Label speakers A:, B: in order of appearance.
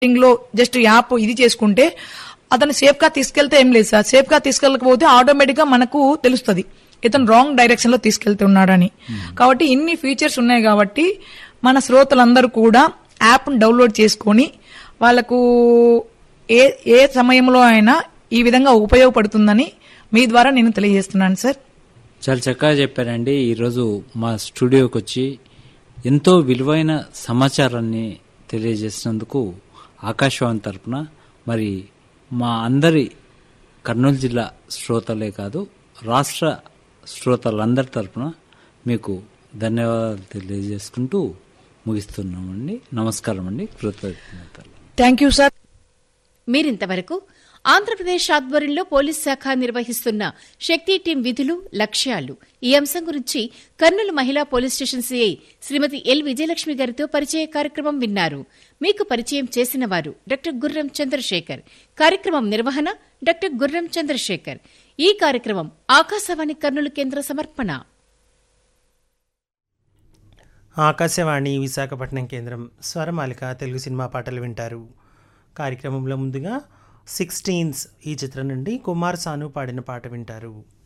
A: లో just app ఇది చేసుకుంటే అతను సేఫ్ గా తీసుకెళ్తే ఏం లేదు సార్ సేఫ్ గా తీసుకెళ్ళకపోతే ఆటోమేటిక్ గా మనకు తెలుస్తుంది ఇతను రాంగ్ డైరెక్షన్ లో తీసుకెళ్తున్నాడని కాబట్టి ఇన్ని ఫీచర్స్ ఉన్నాయి కాబట్టి మన శ్రోతలందరూ కూడా యాప్ డౌన్లోడ్ చేసుకొని వాళ్ళకు ఏ ఏ సమయంలో అయినా ఈ విధంగా ఉపయోగపడుతుందని మీ ద్వారా నేను తెలియజేస్తున్నాను సార్
B: చాలా చక్కగా చెప్పారండి ఈరోజు మా స్టూడియోకి వచ్చి ఎంతో విలువైన సమాచారాన్ని తెలియజేసినందుకు ఆకాశవాణి తరపున మరి మా అందరి కర్నూలు జిల్లా శ్రోతలే కాదు రాష్ట్ర శ్రోతలందరి తరపున మీకు ధన్యవాదాలు తెలియజేసుకుంటూ ముగిస్తున్నామండి నమస్కారం అండి కృతజ్ఞతలు
A: థ్యాంక్ యూ సార్
C: మీరింతవరకు ఆంధ్రప్రదేశ్ ఆధ్వర్యంలో పోలీస్ శాఖ నిర్వహిస్తున్న శక్తి టీం విధులు లక్ష్యాలు ఈ అంశం గురించి కర్నూలు మహిళా police station CI Shrimati L Vijayalakshmi గారితో పరిచయ కార్యక్రమం విన్నారు మీకు పరిచయం చేసిన వారు డాక్టర్ గుర్రం చంద్రశేఖర్ కార్యక్రమం నిర్వహణ డాక్టర్ గుర్రం చంద్రశేఖర్ ఈ కార్యక్రమం ఆకాశవాణి కర్నూలు కేంద్ర సమర్పణ
D: ఆకాశవాణి విశాఖపట్నం కేంద్రం స్వరమాలిక తెలుగు సినిమా పాటలు వింటారు కార్యక్రమంలో ముందుగా సిక్స్టీన్స్ ఈ చిత్రం నుండి కుమార్ సాను పాడిన పాట వింటారు